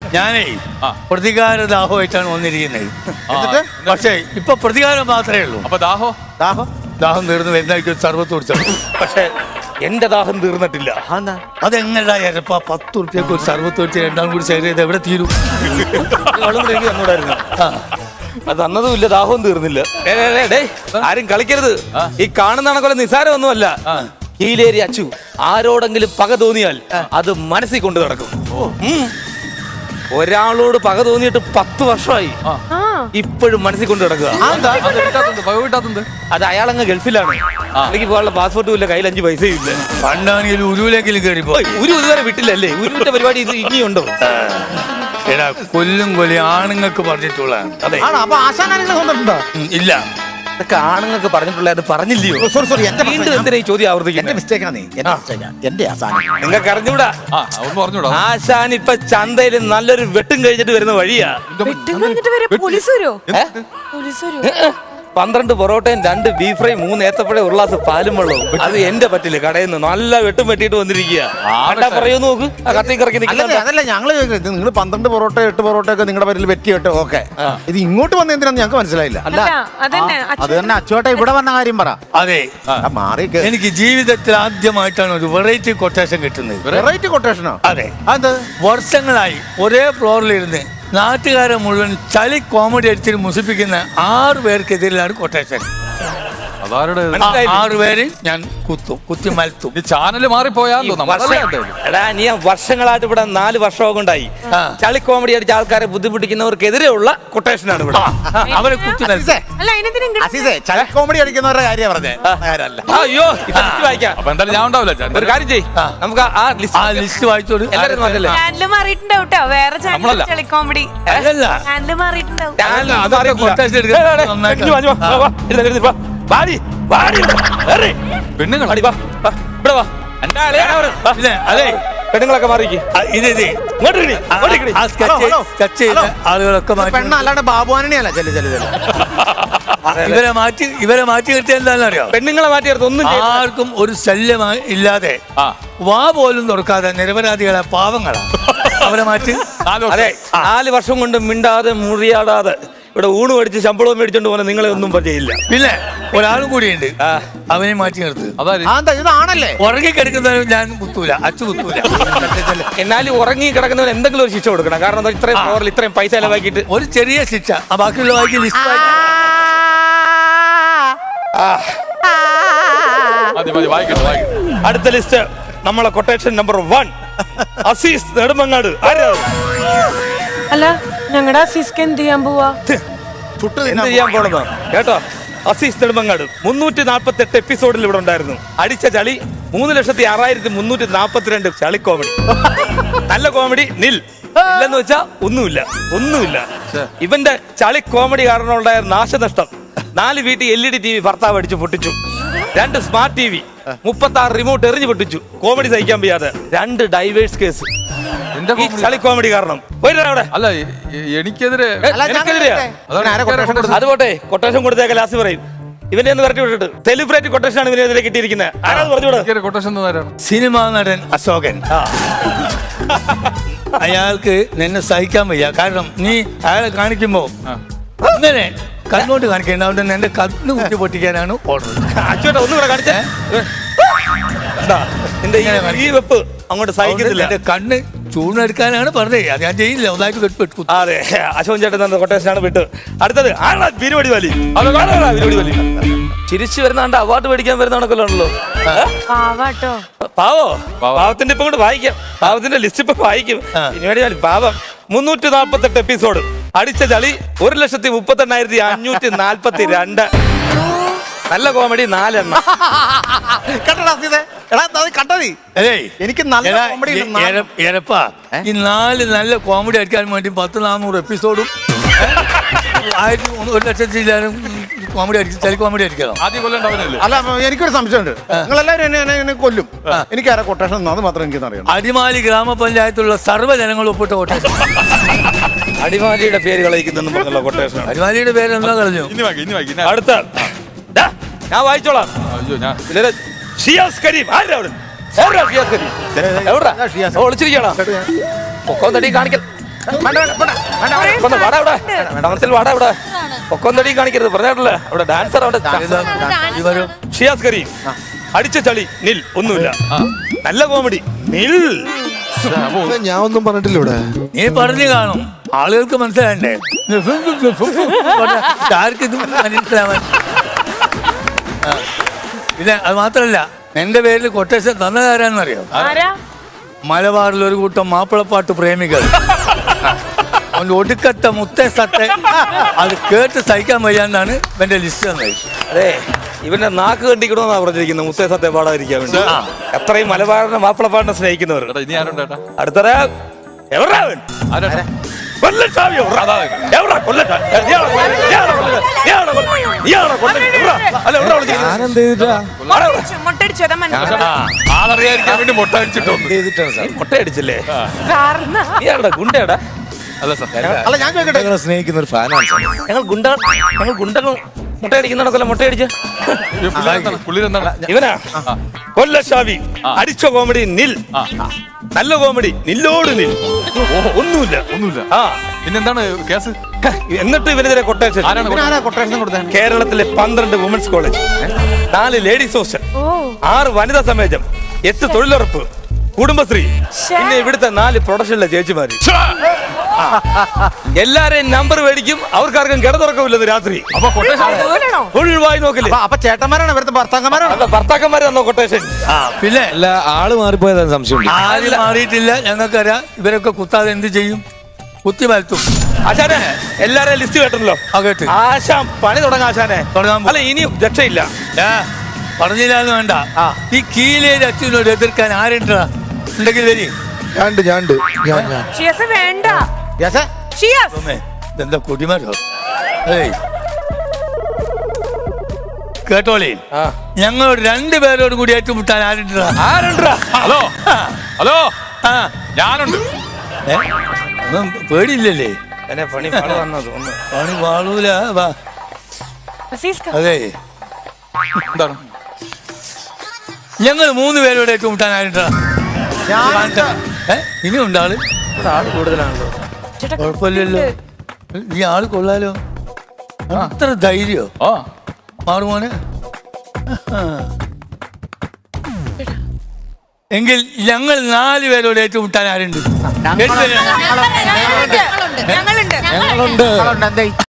ഞാനേ ആ. പ്രതികാര ദാഹമായിട്ടാണ് വന്നിരിക്കുന്നത് എന്നിട്ട് പക്ഷേ ഇപ്പൊ പ്രതികാരം മാത്രമേ ഉള്ളൂ അപ്പൊ ദാഹോ ദാഹം ദാഹം തീർന്ന് വരുന്നതായിട്ട് ഒരു സർവത്ത് കുടിച്ചത് പക്ഷേ എന്റെ ദാഹം തീർന്നിട്ടില്ല അതെന്താ അതെങ്ങനെയാ എരപ്പ പത്ത് ഉറുപ്പ്യക്ക് ഒരു സർവത്ത് കുടിച്ച് രണ്ടാം കൂടി ഷെയർ ചെയ്ത് എവിടെ തീരും വെള്ളം കൂടി എനിക്ക് തന്നൂടായിരുന്നു ആ. അത് തന്നതും ഇല്ല ദാഹവും തീർന്നില്ല ഏ, ഏ, ഏ, ഡേയ്, ആരും കളിക്കരുത് ഈ കാണുന്ന കണക്കൊല്ല നിസാരമൊന്നുമല്ല കീലേരി അച്ചു ആരോടെങ്കിലും പക തോന്നിയാൽ അത് മനസ്സിൽ കൊണ്ട് നടക്കും ഉം. ഒരാളോട് പക തോന്നിയിട്ട് പത്ത് വർഷമായി ഇപ്പോഴും മനസ്സിൽ കൊണ്ട് നടക്കുക അത് കിട്ടാത്തത് പക കിട്ടാത്തത് അത് അയാളങ്ങ് ഗൾഫിലാണ് എനിക്ക് പോകാനുള്ള പാസ്പോർട്ടും ഇല്ല കയ്യിൽ അഞ്ച് പൈസയും ഇല്ല പണ്ടാണെങ്കിൽ ഉരുവിലെങ്കിലും കയറിപ്പോ ഓയ്, ഒരു ഇതുവരെ വിട്ടില്ലല്ലേ ഉരുവിന്റെ പരിപാടി ഇത് ഇനിയുണ്ടോ എടാ കൊല്ലും കൊല്ലി ആണുങ്ങൾക്ക് പറഞ്ഞിട്ടുള്ളതാണ് അതെ ആണോ അപ്പൊ ആശാനാരെങ്കിലും സ്വന്തമുണ്ടോ ഉം, ഇല്ല ഇതൊക്കെ ആണുങ്ങൾക്ക് പറഞ്ഞിട്ടുള്ള അത് പറഞ്ഞില്ലയോ സോറി സോറി എന്റെ വീണ്ടും എന്തിനാ ഈ ചോദ്യം എന്റെ ആവർത്തിക്കുന്നത് മിസ്റ്റേക്ക് ആണ് എന്റെ മിസ്റ്റേക്ക് എന്റെ ആശാനം നിങ്ങൾക്ക് അറിഞ്ഞൂടാ ആ ഒന്ന് പറഞ്ഞൂടാ ആശാൻ ഇപ്പൊ ചന്തയിൽ നല്ലൊരു വെട്ടും കഴിച്ചിട്ട് വരുന്ന വഴിയാ വെട്ടും കഴിഞ്ഞിട്ട് വരെ പോലീസ് വരുമോ ഏ? പോലീസ് വരുമോ ഏ, ഏ. പന്ത്രണ്ട് പൊറോട്ടയും രണ്ട് ബീഫ് ഫ്രൈ മൂന്ന് ഏത്തപ്പഴം ഒരു ഗ്ലാസ് പാലും വെള്ളവും അത് എന്റെ പറ്റില്ല കടയിൽ നിന്ന് നല്ല വെട്ടും വെട്ടിയിട്ട് വന്നിരിക്കുക കണ്ടാ പറയൂ നോക്ക് ആ കത്തി കറക്കി അല്ലല്ലേ നിൽക്കുന്ന അതല്ല ഞങ്ങള് നിങ്ങൾ പന്ത്രണ്ട് പൊറോട്ട എട്ട് പൊറോട്ട ഒക്കെ നിങ്ങളുടെ പേരിൽ വെറ്റി കേട്ടോ ഓക്കെ ഇത് ഇങ്ങോട്ട് വന്ന എന്തിനാന്ന് ഞങ്ങൾക്ക് മനസ്സിലായില്ല അല്ല അതന്നെ അത് തന്നെ അച്ചുവേട്ട ഇവിടെ വന്ന കാര്യം പറ അതെ ആ, മാറി എനിക്ക് ജീവിതത്തിൽ ആദ്യമായിട്ടാണ് ഒരു വെറൈറ്റി കൊട്ടേഷൻ കിട്ടുന്നത് വെറൈറ്റി കൊട്ടേഷനോ അതെ അത് വർഷങ്ങളായി ഒരേ ഫ്ലോറിലിരുന്ന് നാട്ടുകാരെ മുഴുവൻ ചളി കോമഡി അടിച്ചിട്ട് മുസിപ്പിക്കുന്ന ആറ് പേർക്കെതിരെയാണ് കൊട്ടേഷൻ അതാരുടെ ഇത്? ആ ആറ് പേര് ഞാൻ കുത്തും കുത്തി മലത്തും ഈ ചാനല് മാറിപ്പോയാലോ വർഷം- എടാ നീ ആ വർഷങ്ങളായിട്ട് ഇവിടെ നാല് വർഷം കൊണ്ടായി ആ. ചളി കോമഡി അടിച്ച ആൾക്കാരെ ബുദ്ധിമുട്ടിക്കുന്നവർക്കെതിരെയുള്ള കൊട്ടേഷനാണ് ഇവിടെ അവരെ കുത്തി മലത്തും അല്ല അതിനെന്തിനും അസീസേ ചല കോമഡി അടിക്കുന്നവരുടെ കാര്യം പറഞ്ഞേ ആരല്ല ആ, അയ്യോ ഇത് ലിസ്റ്റ് വായിക്കാം അപ്പൊ എന്തായാലും ഞാൻ ഉണ്ടാവില്ല ഒരു കാര്യം ചെയ് ആ. നമുക്ക് ആ- ആ ആ ലിസ്റ്റ് ലിസ്റ്റ് വായിച്ചോട് എല്ലാവരും വന്നല്ലേ ചാനല് മാറിയിട്ടുണ്ടാവും കേട്ടോ വേറെ ചാനൽ നമ്മളല്ല. കളി കോമഡി അതല്ല ചാനല് മാറിയിട്ടുണ്ടാവും ചാനൽ അതൊക്കെ മാറിയിട്ടില്ല. കൊട്ടേഷൻ എടുക്കാൻ ഏ, ഏ, ഏ, നന്നായിട്ട് ഇങ്ങ് വാ, ഇങ്ങ് വാ, വാ, വാ, ഇരുന്ന് ഇരുന്ന് വാ. വാടി, വാടി ഇവിടെ. ഏറി. പെണ്ണുങ്ങൾ വാടി, വാ, വാ, ഇവിടെ വാ. എന്റെ അളിയാ. വാ. പിന്നെ അതെ പെണ്ണുങ്ങളൊക്കെ മാറിക്ക് ആ, ഇത് ഇത് ഇങ്ങോട്ട് ഇരി, ആ- ഇങ്ങോട്ട് ഇരി. ആ സ്കെച്ച് ഹലോ, ഹലോ. സ്കെച്ച് ചെയ്ത ഹലോ. ആളുകളൊക്കെ മാറ്റി പെണ്ണ അല്ലാണ്ട് ബാബുവാനിനെയല്ല ചെല്ലു ചെല്ലു ചെല്ലു ഇവരെ മാറ്റി ഇവരെ മാറ്റി നിർത്തിയ എന്താണെന്ന് അറിയാം പെണ്ണുങ്ങളെ മാറ്റിയെടുത്ത് ഒന്നും ചെയ്യണ്ട. ആർക്കും ഒരു ശല്യമായി ഇല്ലാതെ ആ. വാ പോലും തുറക്കാതെ നിരപരാധികളെ പാവങ്ങളാ അവരെ മാറ്റി നാല് വർഷം. അതെ നാല് വർഷം കൊണ്ട് മിണ്ടാതെ മുറിയാടാതെ ഇവിടെ ഊണ് മേടിച്ച് ശമ്പളവും മേടിച്ചോണ്ട് പോകുന്ന നിങ്ങളെ ഒന്നും ചെയ്യില്ല പിന്നെ ഒരാളും കൂടിയുണ്ട് അവനെ മാറ്റി നിർത്ത് അതാര് ആ എന്താ ഇതാണല്ലേ ഉറങ്ങി കിടക്കുന്നവരും ഞാൻ കുത്തൂല അച്ചു കുത്തൂല എന്നാലും ഉറങ്ങി കിടക്കുന്നവൻ എന്തെങ്കിലും ഒരു ശിക്ഷ കൊടുക്കണം കാരണം എന്താ ഇത്രയും ഫ്ലോറിൽ ഇത്രയും പൈസ ചെലവാക്കിയിട്ട് ഒരു ചെറിയ ശിക്ഷ ആ ബാക്കിയുള്ള ബാക്കി ലിസ്റ്റ് മതി മതി വായിക്കട്ടെ വായിക്കട്ടെ അടുത്ത ലിസ്റ്റ് നമ്മളെ quotation number one Aziz Nedumangad ആരാ അത്? അല്ല ഞങ്ങളുടെ അസീസ്ക്ക് എന്ത് ചെയ്യാൻ പോവാ ചുട്ട് എന്ത് തിന്നാൻ ചെയ്യാൻ പോണെന്നോ കേട്ടോ അസീസ് നെടുമങ്ങാട് മുന്നൂറ്റി നാൽപ്പത്തി എട്ട് എപ്പിസോഡിൽ ഇവിടെ ഉണ്ടായിരുന്നു അടിച്ച ചളി മൂന്ന് ലക്ഷത്തി ആറായിരത്തി മുന്നൂറ്റി നാൽപ്പത്തിരണ്ട് ചളി കോമഡി നല്ല കോമഡി നിൽ ഇല്ലെന്ന് വെച്ചാ ഒന്നുമില്ല ഒന്നുമില്ല ഇവന്റെ ചളി കോമഡി കാരണം ഉണ്ടായ നാശനഷ്ടം നാല് വീട്ടിൽ L E D T V ഭർത്താവ് അടിച്ച് പൊട്ടിച്ചു രണ്ട് സ്മാർട്ട് ടി വി മുപ്പത്തി ആറ് റിമോട്ട് എറിഞ്ഞു പൊട്ടിച്ചു കോമഡി സഹിക്കാൻ വയ്യാതെ രണ്ട് ഡൈവേഴ്സ് കേസ് എന്റെ ഈ comedy- ചളി കോമഡി കാരണം പോയിട്ടാ അവിടെ അല്ല എ- എ- എനിക്കെതിരെ ഏ, അല്ല, ഞാൻ നിനക്കെതിരെയാ? കേട്ടെ. അതാണ് ഇവനാരാ എനിക്കാരെ കൊട്ടേഷൻ കൊണ്ടുവരുന്നത്? അത് പോട്ടെ കൊട്ടേഷൻ കൊടുത്തേക്ക് ലാസ്റ്റ് പറയും ഇവന്റെ ഒന്ന് വരട്ടി വിട്ടിട്ട് സെലിബ്രേറ്റ് കൊട്ടേഷൻ ആണ് ഇവനെതിരെ കിട്ടിയിരിക്കുന്നത് ആരാത് പറഞ്ഞുകൂടെ എനിക്കൊരു കൊട്ടേഷൻ തന്നാരാണ് സിനിമാ നടൻ അശോകൻ അയാൾക്ക് നിന്നെ സഹിക്കാൻ വയ്യ കാരണം നീ അയാളെ കാണിക്കുമ്പോ അങ്ങനെ കണ്ണോട്ട് കാണിക്കേണ്ട അവിടെ എന്റെ കണ്ണ് കുത്തി പൊട്ടിക്കാനാണ് ഓർഡർ അച്ചുവേട്ടാ ഒന്നും കൂടെ കാണിച്ചേ ഇതാ, നിന്റെ ഈ- ഈ വെപ്പ് അങ്ങോട്ട് സഹിക്കുന്നില്ല എന്റെ കണ്ണ് ചൂണെടുക്കാനാണ് പറഞ്ഞത് അത് ഞാൻ ചെയ്യില്ല ഒന്നായിട്ട് വെട്ട് ആ, അതെ അശോകൻ ചേട്ടൻ തന്ന കൊട്ടേഷനാണ് വിട്ട് അടുത്തത് ആരാ ബിരുവടി വലി ഹലോ ആരാ ബിരുവടി വലി ചിരിച്ചു വരുന്ന കണ്ട അവാർഡ് മേടിക്കാൻ വരുന്ന കണക്കല്ലോ പാവാട്ടോ പാവോ പാവത്തിന്റെ ഇപ്പൊ കൊണ്ട് വായിക്കാം പാവത്തിന്റെ ലിസ്റ്റ് ഇപ്പൊ വായിക്കും ആ. ബിരുവടി വലി പാവം മുന്നൂറ്റി നാൽപ്പത്തെട്ട് എപ്പിസോഡ് അടിച്ച ചളി ഒരു ലക്ഷത്തി മുപ്പത്തി എണ്ണായിരത്തി അഞ്ഞൂറ്റി നാൽപ്പത്തി രണ്ട് നല്ല കോമഡി നാലെണ്ണം കണ്ടടാ അസീസേ എടാ അത് കണ്ടോ നീ ഏയ് എനിക്ക് നല്ല എടാ, comedy ഉണ്ട്. എ- എര- എരപ്പാ ഈ നാല് നല്ല കോമഡി അടിക്കാൻ വേണ്ടി പത്ത് നാനൂറ് എപ്പിസോഡും ആയിരത്തി ഒന്ന് ഒരു ലക്ഷത്തിലും കോമഡി അടിക്കും ചില കോമഡി അടിക്കണം ആദ്യം കൊല്ലണ്ടവനല്ലേ അല്ല അപ്പൊ എനിക്കൊരു സംശയമുണ്ട് നിങ്ങളെല്ലാവരും എന്നെ എന്നെ എന്നെ കൊല്ലും എനിക്ക് ആരാ കൊട്ടേഷൻ തന്നു അത് മാത്രം എനിക്ക് അറിയണം അടിമാലി ഗ്രാമപഞ്ചായത്തുള്ള സർവ്വജനങ്ങളും ഒപ്പിട്ട കോട്ടയം അടിമാലിയുടെ പേര് കളയിക്കുന്നെന്ന് പറഞ്ഞുള്ള കൊട്ടേഷൻ അടിമാലിയുടെ പേര് എന്താ കളഞ്ഞു ഇനി വാക്കി ഇനി വാക്കി അടുത്ത ദാ, ഞാൻ വായിച്ചോളാം അയ്യോ ഞാൻ ഇതിലെ ഷിയാസ് കരീം ആരാ അവിടെ ആരാ ഷിയാസ് കരീം എവിടാ അതാ ഷിയാസ്. ഒളിച്ചിരിക്കണോ പൊക്കോ തടി കാണിക്കൽ ഒന്ന് വാടാ ഇവിടെ ഡാൻസിൽ വാടാ ഇവിടെ പൊക്കൊന്നടി കാണിക്കരുത് പറഞ്ഞിട്ടില്ല അവിടെ ഡാൻസർ അവിടെ ഈ വരും ഷിയാസ് കരീം അടിച്ച ചളി നിൽ ഒന്നുമില്ല നല്ല കോമഡി നിൽ ഞാൻ ഒന്നും പറഞ്ഞിട്ടില്ല ഇവിടെ നീ പറഞ്ഞു കാണും ആളുകൾക്ക് മനസ്സിലാണ്ടേ ആർക്ക് ഇത് മനസ്സിലാവാൻ ആ. പിന്നെ അത് മാത്രല്ല എന്റെ പേരിൽ കൊട്ടേഷൻ തന്നതാരാന്നറിയോ ആരാ മലബാറിൽ ഒരു കൂട്ടം മാപ്പിളപ്പാട്ട് പ്രേമികൾ അവന്റെ ഒടുക്കത്ത മുത്തേസത്തെ അത് കേട്ട് സഹിക്കാൻ വയ്യാണ്ടാണ് എന്റെ ലിസ്റ്റ് തന്നത് അതെ ഇവന്റെ നാക്ക് കണ്ടിക്കണമെന്നാ പറഞ്ഞിരിക്കുന്നത് മുത്തേസത്തെ പാടാതിരിക്കാൻ വേണ്ടി എത്രയും മലബാറിനെ മാപ്പിളപ്പാടിനെ സ്നേഹിക്കുന്നവർ ചേട്ടാ ഇനി ആരുണ്ട് ചേട്ടാ അടുത്തറ എവരാ അവൻ ആരാ കൊല്ലച്ചാവി എവറാ? എവറാ കൊല്ലച്ചാവി? ഇയാളെ കൊല്ല- ഇയാളെ കൊല്ല- ഇയാളെ കൊല്ല- ഇയാളെ കൊല്ല- എവറാ? അല്ല, എവറാ വിളിച്ചിരിക്കുന്നത്? ഞാൻ എന്ത് ചെയ്തിട്ടാ മുട്ടടിച്ചു മുട്ടടിച്ചു അതാ മനസ്സിലായി ആളറിയാതിരിക്കാൻ വേണ്ടി മുട്ട അടിച്ചിട്ടൊന്ന് എന്ത് ചെയ്തിട്ടാണ് സാർ നീ മുട്ടയടിച്ചില്ലേ സാറിന് ഇയാളുടെ ഗുണ്ടയുടെ അല്ല സാർ അല്ല ഞാൻ ചോദിക്കട്ടെ ഞങ്ങളെ സ്നേഹിക്കുന്ന ഒരു ഫാനാണ് സാർ ഞങ്ങൾ ഗുണ്ട ഞങ്ങൾ ഗുണ്ടകൾ മുട്ടയടിക്കുന്നുണ്ടല്ലോ മുട്ടയടിച്ച് പുള്ളി എന്താണ് ഇവനാ കൊല്ലശാവി അടിച്ച കോമഡി നിൽ ആ നല്ല കോമഡി നില്ലോട് നിൽ ഒന്നുമില്ല ഒന്നുമില്ല ആ പിന്നെന്താണ് കേസ് എന്നിട്ട് ഇവനെതിരെ കൊട്ടേഷൻ ആരാണ് കൊ- ആരാ കൊട്ടേഷൻ കൊടുത്തേ കേരളത്തിലെ പന്ത്രണ്ട് വുമൻസ് കോളേജ് നാല് ലേഡീസ് ഹോസ്റ്റൽ ഓ ആറ് വനിതാ സമാജം എട്ട് തൊഴിലുറപ്പ് കുടുംബശ്രീ പിന്നെ ഇവിടുത്തെ നാല് പ്രൊഡക്ഷനിലെ ചേച്ചിമാര് എല്ലാരെയും നമ്പർ മേടിക്കും അവർക്കാർക്കും കിടതുറക്കമില്ലെന്ന് രാത്രി അപ്പൊ കൊട്ടേഷൻ ദൂരണോ ഒഴിവായി നോക്കില്ലേ അപ്പൊ- അപ്പൊ ചേട്ടന്മാരാണ് ഇവിടുത്തെ ഭർത്താക്കന്മാരാണ് അല്ല ഭർത്താക്കന്മാര് തന്നോ കൊട്ടേഷൻ ആ പിന്നെ അല്ല ആള് മാറിപ്പോയതാണ് സംശയമുണ്ട് ആരും മാറിയിട്ടില്ല ഞങ്ങൾക്കറിയാം ഇവരൊക്കെ കുത്താതെ എന്ത് ചെയ്യും കുത്തി വലത്തും ആശാനെ എല്ലാരെയും ലിസ്റ്റ് കേട്ടല്ലോ ആ കേട്ട് ആശാൻ പണി തുടങ്ങാം ആശാനെ തുടങ്ങാൻ പോ- അല്ല ഇനിയും രക്ഷയില്ല ഏ, പറഞ്ഞില്ലാന്ന് വേണ്ട ഈ കീലേരി അച്ഛനോട് എതിർക്കാൻ ആരുണ്ടാ ഉണ്ടെങ്കിൽ വരി ഞാണ്ട് ഞാണ്ട് ഞാൻ ഞാൻ ഷിയസ് വേണ്ട യെസേ ഷിയസ് അമ്മേ, ഇതെന്താ കൊടിമരോ ഏയ് കേട്ടോളി ആ. ഞങ്ങളോട് രണ്ടുപേരോട് കൂടി ഏറ്റുമുട്ടാൻ ആരുണ്ടാ ആരുണ്ടാ ഹലോ ഹലോ ആ ഞാനുണ്ട് ഏ? ഒന്നും പേടിയില്ലല്ലേ എന്നെ പണി പണി വന്നത് ഒന്ന് പണി വാളൂല വാ അസീസ്ക അതെ എന്താണ് ഞങ്ങൾ മൂന്ന് പേരോട് ഏറ്റുമുട്ടാൻ ആരുണ്ടാ ഏ ഇനി ഉണ്ടാള് ഇവിടെ ആള് കൂടുതലാണല്ലോ ചേട്ടാ കുഴപ്പമില്ലല്ലോ ഈ ആള് കൊള്ളാലോ അത്ര ധൈര്യോ ആ മാറുമോനെ എങ്കിൽ ഞങ്ങൾ നാല് പേരോട് ഏറ്റുമുട്ടാൻ ആരുണ്ട് ഏറ്റുപേരാ? ഞങ്ങളുണ്ട് ഞങ്ങളുണ്ട് ഞങ്ങളുണ്ട് എന്തായി